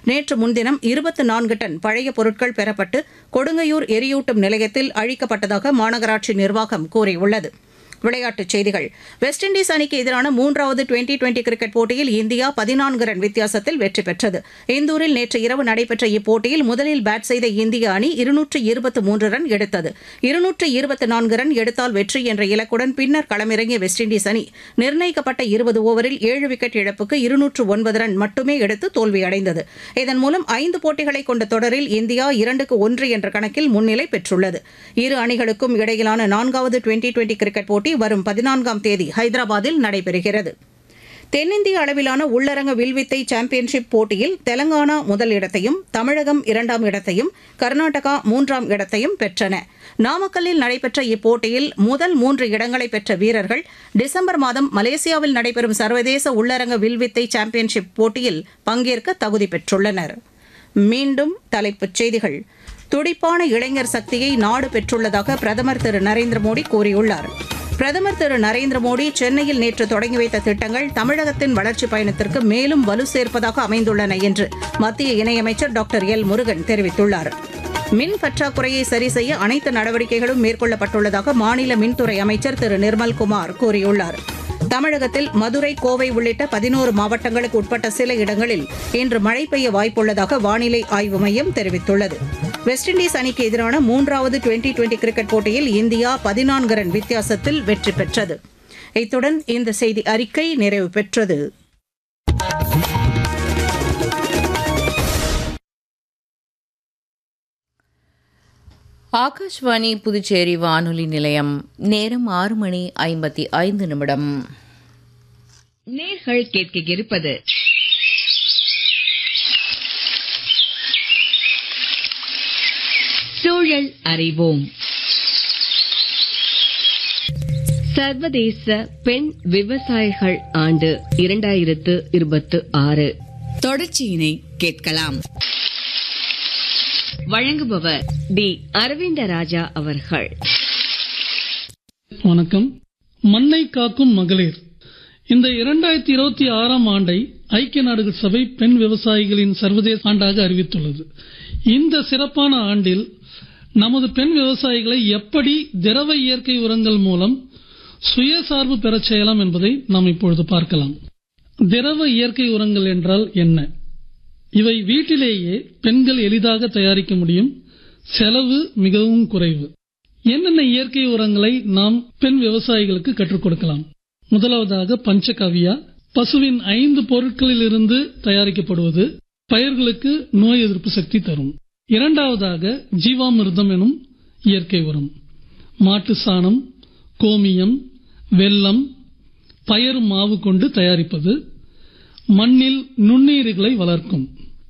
நேற்று முன்தினம் இருபத்தி நான்கு டன் பழைய பொருட்கள் பெறப்பட்டு கொடுங்கையூர் எரியூட்டும் நிலையத்தில் அழிக்கப்பட்டதாக மாநகராட்சி நிர்வாகம் கூறியுள்ளது விளையாட்டுச் செய்திகள் வெஸ்ட் இண்டீஸ் அணிக்கு எதிரான மூன்றாவது டுவெண்டி டுவெண்டி கிரிக்கெட் போட்டியில் இந்தியா பதினான்கு ரன் வித்தியாசத்தில் வெற்றி பெற்றது இந்தூரில் நேற்று இரவு நடைபெற்ற இப்போட்டியில் முதலில் பேட் செய்த இந்திய அணி இருநூற்று இருபத்து மூன்று ரன் எடுத்தது இருநூற்று இருபத்தி நான்கு ரன் எடுத்தால் வெற்றி என்ற இலக்குடன் பின்னர் களமிறங்கிய வெஸ்ட் இண்டீஸ் அணி நிர்ணயிக்கப்பட்ட இருபது ஓவரில் ஏழு விக்கெட் இழப்புக்கு இருநூற்று ஒன்பது ரன் மட்டுமே எடுத்து தோல்வியடைந்தது இதன் மூலம் ஐந்து போட்டிகளை கொண்ட தொடரில் இந்தியா இரண்டுக்கு ஒன்று என்ற கணக்கில் முன்னிலை பெற்றுள்ளது இரு அணிகளுக்கும் இடையிலான நான்காவது டுவெண்டி டுவெண்டி கிரிக்கெட் போட்டி வரும் பதினான்காம் தேதி ஹைதராபாத்தில் நடைபெறுகிறது தென்னிந்திய அளவிலான உள்ளரங்க வில்வித்தை சாம்பியன்ஷிப் போட்டியில் தெலங்கானா முதல் இடத்தையும் தமிழகம் இரண்டாம் இடத்தையும் கர்நாடகா மூன்றாம் இடத்தையும் பெற்றன நாமக்கல்லில் நடைபெற்ற இப்போட்டியில் முதல் மூன்று இடங்களை பெற்ற வீரர்கள் டிசம்பர் மாதம் மலேசியாவில் நடைபெறும் சர்வதேச உள்ளரங்க வில்வித்தை சாம்பியன்ஷிப் போட்டியில் பங்கேற்க தகுதி பெற்றுள்ளனர் மீண்டும் தலைப்புச் செய்திகள் துடிப்பான இளைஞர் சக்தியை நாடு பெற்றுள்ளதாக பிரதமர் திரு நரேந்திர மோடி கூறியுள்ளார் பிரதமர் திரு நரேந்திர மோடி சென்னையில் நேற்று தொடங்கி வைத்த திட்டங்கள் தமிழகத்தின் வளர்ச்சிப் பயணத்திற்கு மேலும் வலு சேர்ப்பதாக அமைந்துள்ளன என்று மத்திய இணையமைச்சர் டாக்டர் எல் முருகன் தெரிவித்துள்ளார் மின் பற்றாக்குறையை சரி செய்ய அனைத்து நடவடிக்கைகளும் மேற்கொள்ளப்பட்டுள்ளதாக மாநில மின்துறை அமைச்சர் திரு நிர்மல்குமார் கூறியுள்ளார் தமிழகத்தில் மதுரை கோவை உள்ளிட்ட பதினோரு மாவட்டங்களுக்கு உட்பட்ட சில இடங்களில் இன்று மழை பெய்ய வாய்ப்புள்ளதாக வானிலை ஆய்வு மையம் தெரிவித்துள்ளது வெஸ்ட் இண்டீஸ் அணிக்கு எதிரான மூன்றாவது டுவெண்டி டுவெண்டி கிரிக்கெட் போட்டியில் இந்தியா பதினான்கு ரன் வித்தியாசத்தில் வெற்றி பெற்றது இத்துடன் இந்த செய்தி அறிக்கை நிறைவு பெற்றது ஆகாஷ்வாணி புதுச்சேரி வானொலி நிலையம் நேரம் ஆறு மணி ஐம்பத்தி ஐந்து நிமிடம் நேர்கள் கேட்க இருப்பது சூழல் அறிவோம் சர்வதேச பெண் விவசாயிகள் ஆண்டு இரண்டாயிரத்து இருபத்து ஆறு தொடர்ச்சியினை கேட்கலாம் வழங்குபவர் டி அரவிந்த ராஜா அவர்கள் வணக்கம் மண்ணை காக்கும் மகளிர் இந்த இரண்டாயிரத்தி இருபத்தி ஆறாம் ஆண்டை ஐக்கிய நாடுகள் சபை பெண் விவசாயிகளின் சர்வதேச ஆண்டாக அறிவித்துள்ளது இந்த சிறப்பான ஆண்டில் நமது பெண் விவசாயிகளை எப்படி திரவ இயற்கை உரங்கள் மூலம் சுயசார்பு பெறச் செய்யலாம் என்பதை நாம் இப்பொழுது பார்க்கலாம் திரவ இயற்கை உரங்கள் என்றால் என்ன இவை வீட்டிலேயே பெண்கள் எளிதாக தயாரிக்க முடியும் செலவு மிகவும் குறைவு என்னென்ன இயற்கை உரங்களை நாம் பெண் விவசாயிகளுக்கு கற்றுக் கொடுக்கலாம் முதலாவதாக பஞ்சகவியா பசுவின் ஐந்து பொருட்களிலிருந்து தயாரிக்கப்படுவது பயிர்களுக்கு நோய் எதிர்ப்பு சக்தி தரும் இரண்டாவதாக ஜீவாமிர்தம் எனும் இயற்கை உரம் மாட்டு சாணம் கோமியம் வெல்லம் பயறு மாவு கொண்டு தயாரிப்பது மண்ணில் நுண்ணீர்களை வளர்க்கும்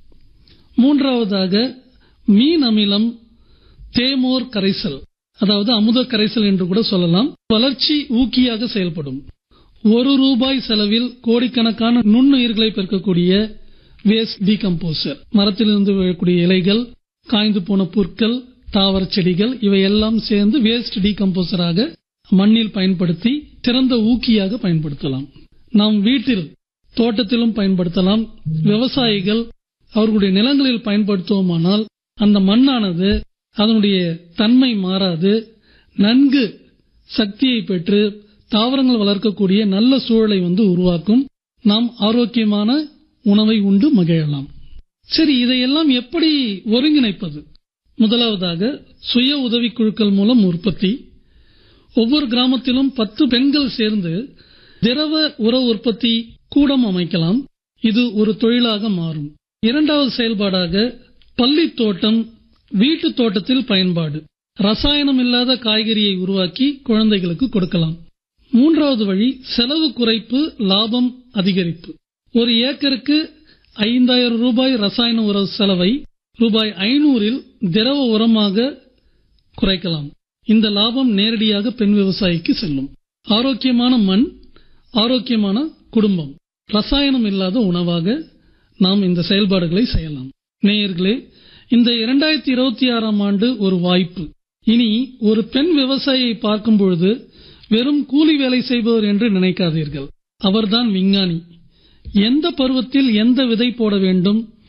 மூன்றாவதாக மீன் அமிலம் தேமோர் கரைசல் அதாவது அமுத கரைசல் என்று கூட சொல்லலாம் வளர்ச்சி ஊக்கியாக செயல்படும் ஒரு ரூபாய் செலவில் கோடிக்கணக்கான நுண்ணுயிர்களை பெருக்கக்கூடிய வேஸ்ட் டீகம்போசர் மரத்திலிருந்து விழக்கூடிய இலைகள் காய்ந்து போன புற்கள் தாவர செடிகள் இவை எல்லாம் சேர்ந்து வேஸ்ட் டீகம்போசராக மண்ணில் பயன்படுத்தி திறந்த ஊக்கியாக பயன்படுத்தலாம் நாம் வீட்டில் தோட்டத்திலும் பயன்படுத்தலாம் விவசாயிகள் அவர்களுடைய நிலங்களில் பயன்படுத்துவோமானால் அந்த மண்ணானது அதனுடைய தன்மை மாறாது நன்கு சக்தியை பெற்று தாவரங்கள் வளர்க்கக்கூடிய நல்ல சூழலை வந்து உருவாக்கும் நாம் ஆரோக்கியமான உணவை உண்டு மகிழலாம் சரி இதையெல்லாம் எப்படி ஒருங்கிணைப்பது முதலாவதாக சுய உதவிக்குழுக்கள் மூலம் உற்பத்தி ஒவ்வொரு கிராமத்திலும் பத்து பெண்கள் சேர்ந்து திரவ உர உற்பத்தி கூடம் அமைக்கலாம் இது ஒரு தொழிலாக மாறும் இரண்டாவது செயல்பாடாக பள்ளி தோட்டம் வீட்டு தோட்டத்தில் பயன்பாடு ரசாயனம் இல்லாத காய்கறியை உருவாக்கி குழந்தைகளுக்கு கொடுக்கலாம் மூன்றாவது வழி செலவு குறைப்பு லாபம் அதிகரிப்பு ஒரு ஏக்கருக்கு ஐந்தாயிரம் ரூபாய் ரசாயன உர செலவை ரூபாய் ஐநூறில் திரவ உரமாக குறைக்கலாம் இந்த லாபம் நேரடியாக பெண் விவசாயிக்கு செல்லும் ஆரோக்கியமான மண் ஆரோக்கியமான குடும்பம் ரசாயனம் இல்லாத உணவாக நாம் இந்த செயல்பாடுகளை செய்யலாம் நேயர்களே இந்த இரண்டாயிரத்தி இருபத்தி ஆறாம் ஆண்டு ஒரு வாய்ப்பு இனி ஒரு பெண் விவசாயியை பார்க்கும் பொழுது வெறும் கூலி வேலை செய்பவர் என்று நினைக்காதீர்கள் அவர்தான் விஞ்ஞானி எந்த பருவத்தில் எந்த விதை போட வேண்டும்